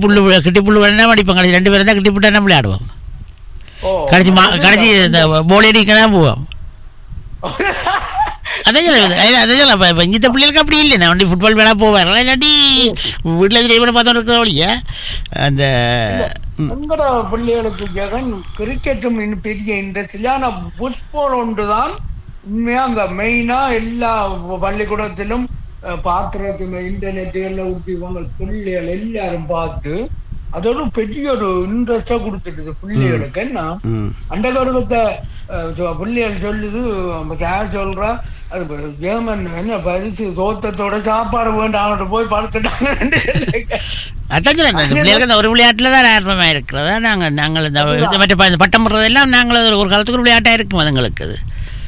கிட்டிப்புல்லு we- கிட்டிப்புல்லு வேணா அடிப்போம் கடைசி ரெண்டு பேரும் தான் கிட்டிப்புட்டு என்ன விளையாடுவோம் ஓ கடைசி மா கடைசி இந்த போல் அடிக்க தான் போவோம் அதான் சொல்ல அதான் சொல்ல இப்போ இப்போ இந்த பிள்ளைகளுக்கு அப்படி இல்லை நான் வண்டி ஃபுட்பால் வேணா போவேன் இல்லாட்டி வீட்டில் திரைப்பட பார்த்தோம் இருக்கிற வழியா அந்த ம், உங்களோட பிள்ளைகளுக்கு ஜெகன் கிரிக்கெட்டும் இன்னும் பெரிய இன்ட்ரெஸ்ட் இல்லை ஆனா ஃபுட்பால் ஒன்று தான் உண்மையா அங்க மெயினா எல்லா பள்ளிக்கூடத்திலும் அஹ், பாக்குறதுக்கு இன்டர்நெட்டுகள்ல ஊட்டி இவங்க பிள்ளைகள் எல்லாரும் பார்த்து அதோட பெரிய ஒரு இன்ட்ரெஸ்டா கொடுத்துட்டுது பிள்ளைகளுக்கு என்ன ம் அந்த கருவத்தை பிள்ளைகள் சொல்லுது யார் சொல்றா அது ப- ஜெர்மன் என்ன பரிசு தோத்தத்தோட சாப்பாடு வேண்டாம் அவன்கிட்ட போய் படுத்துட்டாங்க அதான் சொல்ல இந்த பிள்ளைகளுக்கு அந்த ஒரு விளையாட்டில் தான் ஆர்வமாக இருக்கிறதா நாங்கள் நாங்கள் இந்த இந்த மற்ற ப- இந்த பட்டம் போடுறதெல்லாம் நாங்கள் அது ஒரு காலத்துக்கு ஒரு விளையாட்டாக இருக்கும் அதுங்களுக்கு அது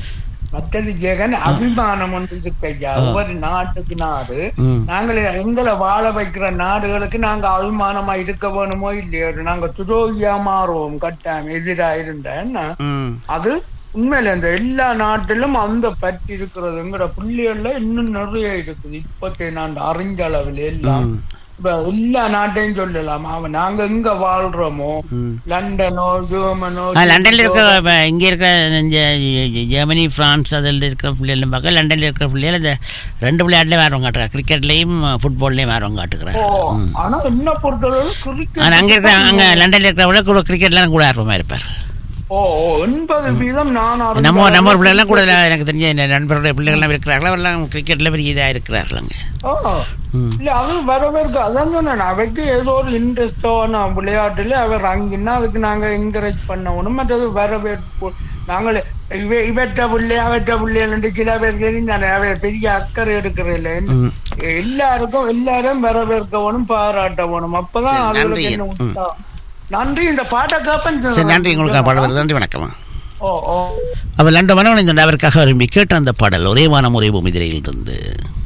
மற்றது ஜெகன் அபிமானம் ஒன்று இருக்கு ஐயா ஒவ்வொரு நாட்டுக்கு நாடு ம் நாங்கள் எங்களை வாழ வைக்கிற நாடுகளுக்கு நாங்க அபிமானமா இருக்க வேணுமோ இல்லையோ நாங்க துரோகியா மாறுவோம் கட்டாயம் எதிரா இருந்தேன்னா ம் அது உண்மையில இந்த எல்லா நாட்டிலும் அந்த பற்றி இருக்கிறது எங்கட பிள்ளைகள்ல இன்னும் நிறைய இருக்குது இப்பத்தே நான் அறிஞ்ச அளவில் எல்லாம் ம். இப்ப எல்லா நாட்டையும் சொல்லலாம் அவன் நாங்க எங்க வாழ்றோமோ ம். லண்டனோ ஜெர்மனோ ஆ லண்டனில் இருக்க இப்ப இங்கே இருக்க இந்த ஜெ- ஜெ- ஜெர்மனி ஃப்ரான்ஸ் அதில் இருக்கிற பிள்ளைகளும் பார்க்க லண்டனில் இருக்கிற பிள்ளைகள் இந்த ரெண்டு விளையாட்டுலேயும் ஆர்வம் காட்டுறாங்க கிரிக்கெட்லேயும் ஃபுட்பால்லையும் ஆர்வம் காட்டுக்கிறாங்க ஓ, ஆனா என்ன பொறுத்தளவு கிரிக்கெட் ஆனால் அங்கே இருக்கிற அங்கே லண்டனில் இருக்கிறவங்க கூட கிரிக்கெட்லாம் கூட ஆர்வமாக இருப்பார் ஓ ஓ, எண்பது வீதம் நான் அறிஞ்ச நம்ம நம்ம அளவு பிள்ளைலாம் கூட எனக்கு தெரிஞ்ச இந்த நண்பருடைய பிள்ளைகள்லாம் இருக்கிறாங்களா அவரெல்லாம் கிரிக்கெட்டில் பெரிய இதாக இருக்கிறார்களாங்க ஓ, ம் இல்ல அது வரவேற்க அதான் சொன்னேன் அவைக்கு ஏதோ ஒரு இன்ட்ரெஸ்டான விளையாட்டுல அவர் அங்கின்னா அதுக்கு நாங்க என்கரேஜ் பண்ணணும் மற்றது வரவேற்பு நாங்கள் இவ இவற்ற பிள்ளை அவற்ற பிள்ளைன்னு சில பேர் தெரிந்தானே அவ பெரிய அக்கறை எடுக்கிறதில்ல ம். எல்லாருக்கும் எல்லாரும் வரவேற்கவனும் பாராட்டவனும் அப்பதான் சரி, அதுகளுக்கு நன்றி. என்ன ம். உற்சாகம். நன்றி இந்த பாட்டை கேப்பன் சரி நன்றி உங்களுக்கு பாடல் வருது நன்றி வணக்கம் ஓ ஓ அவர் லண்டன் மனவனைந்த அவருக்காக விரும்பி கேட்ட அந்த பாடல் ஒரே வானம் ஒரே பூமி திரையில் இருந்து